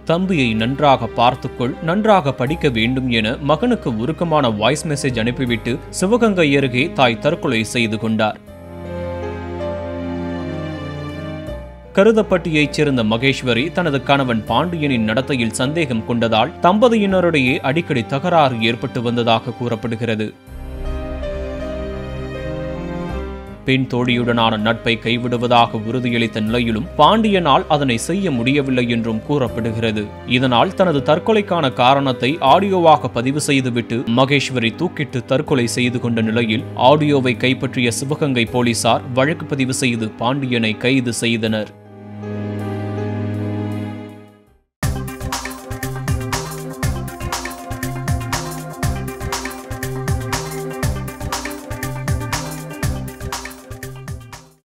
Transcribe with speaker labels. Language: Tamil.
Speaker 1: தம்பியை நன்றாக பார்த்துக்கொள் நன்றாக படிக்க வேண்டும் என மகனுக்கு உருக்கமான வாய்ஸ் மெசேஜ் அனுப்பிவிட்டு சிவகங்கை அருகே தாய் தற்கொலை செய்து கொண்டார் கருதப்பட்டியைச் சேர்ந்த மகேஸ்வரி தனது கணவன் பாண்டியனின் நடத்தையில் சந்தேகம் கொண்டதால் தம்பதியினரிடையே அடிக்கடி தகராறு ஏற்பட்டு வந்ததாக கூறப்படுகிறது பெண் தோழியுடனான நட்பை கைவிடுவதாக உறுதியளித்த நிலையிலும் பாண்டியனால் அதனை செய்ய முடியவில்லை என்றும் கூறப்படுகிறது இதனால் தனது தற்கொலைக்கான காரணத்தை ஆடியோவாக பதிவு செய்துவிட்டு மகேஸ்வரி தூக்கிட்டு தற்கொலை செய்து கொண்ட நிலையில் ஆடியோவை கைப்பற்றிய சிவகங்கை போலீசார் வழக்கு பதிவு செய்து பாண்டியனை கைது செய்தனர்